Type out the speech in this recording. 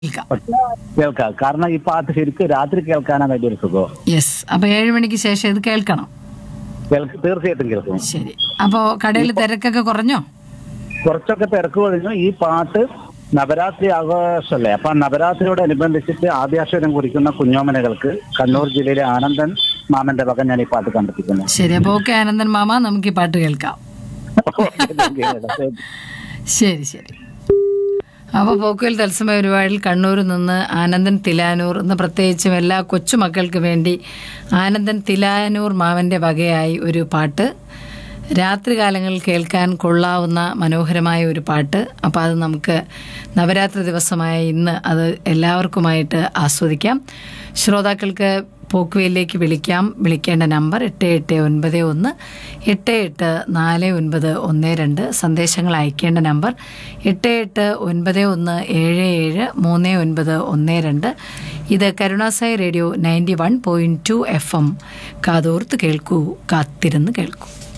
കേൾക്കാം കേൾക്കാം കാരണം ഈ പാട്ട് ശരിക്കും രാത്രി കേൾക്കാനാണ് അതിന്റെ ഒരു സുഖം യെസ് അപ്പൊ ഏഴ് മണിക്ക് ശേഷം ഇത് കേൾക്കണം കേൾക്ക് തീർച്ചയായിട്ടും കേൾക്കും ശരി അപ്പോ കടയിൽ തിരക്കൊക്കെ കുറഞ്ഞോ കുറച്ചൊക്കെ തിരക്ക് കഴിഞ്ഞു ഈ പാട്ട് നവരാത്രി ആഘോഷമല്ലേ അപ്പൊ ആ നവരാത്രിയോടനുബന്ധിച്ചിട്ട് ആദ്യാക്ഷരം കുറിക്കുന്ന കുഞ്ഞോമനകൾക്ക് കണ്ണൂർ ജില്ലയിലെ ആനന്ദൻ മാമന്റെ വക ഞാൻ ഈ പാട്ട് കണ്ടെത്തിക്കുന്നു ശരി അപ്പൊ ഓക്കെ ആനന്ദൻ മാമ നമുക്ക് ഈ പാട്ട് കേൾക്കാം ശരി ശരി അപ്പോൾ പോക്കുവൽ തത്സമയ പരിപാടിയിൽ കണ്ണൂരിൽ നിന്ന് ആനന്ദൻ തിലാനൂർ എന്ന് പ്രത്യേകിച്ചും എല്ലാ കൊച്ചുമക്കൾക്ക് വേണ്ടി ആനന്ദൻ തിലാനൂർ മാവൻ്റെ വകയായി ഒരു പാട്ട് രാത്രികാലങ്ങളിൽ കേൾക്കാൻ കൊള്ളാവുന്ന മനോഹരമായ ഒരു പാട്ട് അപ്പോൾ അത് നമുക്ക് നവരാത്രി ദിവസമായ ഇന്ന് അത് എല്ലാവർക്കുമായിട്ട് ആസ്വദിക്കാം ശ്രോതാക്കൾക്ക് പോക്കുവയിലേക്ക് വിളിക്കാം വിളിക്കേണ്ട നമ്പർ എട്ട് എട്ട് ഒൻപത് ഒന്ന് എട്ട് എട്ട് നാല് ഒൻപത് ഒന്ന് രണ്ട് സന്ദേശങ്ങൾ അയക്കേണ്ട നമ്പർ എട്ട് എട്ട് ഒൻപത് ഒന്ന് ഏഴ് ഏഴ് മൂന്ന് ഒൻപത് ഒന്ന് രണ്ട് ഇത് Karunasai Radio ninety one point two F M കാതോർത്ത് കേൾക്കൂ കാത്തിരുന്ന് കേൾക്കൂ